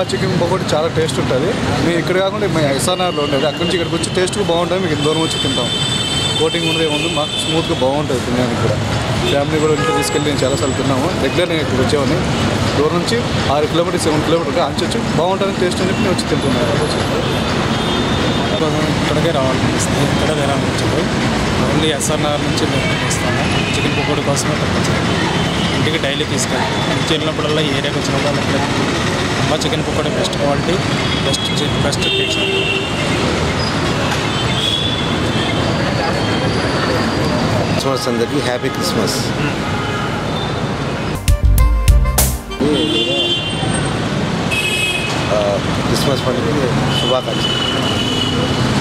chicken pakodi చాలా taste ఉంటుంది మేము ఇక్కడ కాకుండా మేము ఎస్ఆర్ఆర్లో ఉండేది అక్కడి నుంచి ఇక్కడికి వచ్చి టేస్ట్ బాగుంటుంది మీకు దూరం వచ్చి తింటాం కోటింగ్ ఉండదు ఏముంది మాకు స్మూత్గా బాగుంటుంది తినడానికి కూడా ఫ్యామిలీ కూడా ఇంట్లో తీసుకెళ్ళి నేను చాలాసార్లు తిన్నాము రెగ్యులర్ నేను ఇక్కడ వచ్చేవాడిని దూరం నుంచి ఆరు కిలోమీటర్ సెవెన్ కిలోమీటర్ అంచొచ్చు బాగుంటుంది టేస్ట్ అని చెప్పి నేను వచ్చి తింటున్నాను కోసం ఇక్కడికే రావాలనిపిస్తుంది ఇక్కడ తినాలనిపించదు ఓన్లీ ఎస్ఆర్ఆర్ నుంచి మేము వస్తాము చికెన్ పకోడీ కోసమే ఇక్కడికి వచ్చాము ఇంటికి డైలీ తీసుకెళ్తాం ఇంటికి వెళ్ళినప్పుడల్లా ఈ ఏరియాకి వచ్చినప్పుడు ఇక్కడ అమ్మ chicken pakodi best quality best best taste Christmas అందరికీ హ్యాపీ క్రిస్మస్ క్రిస్మస్ పండుగ శుభాకాంక్షలు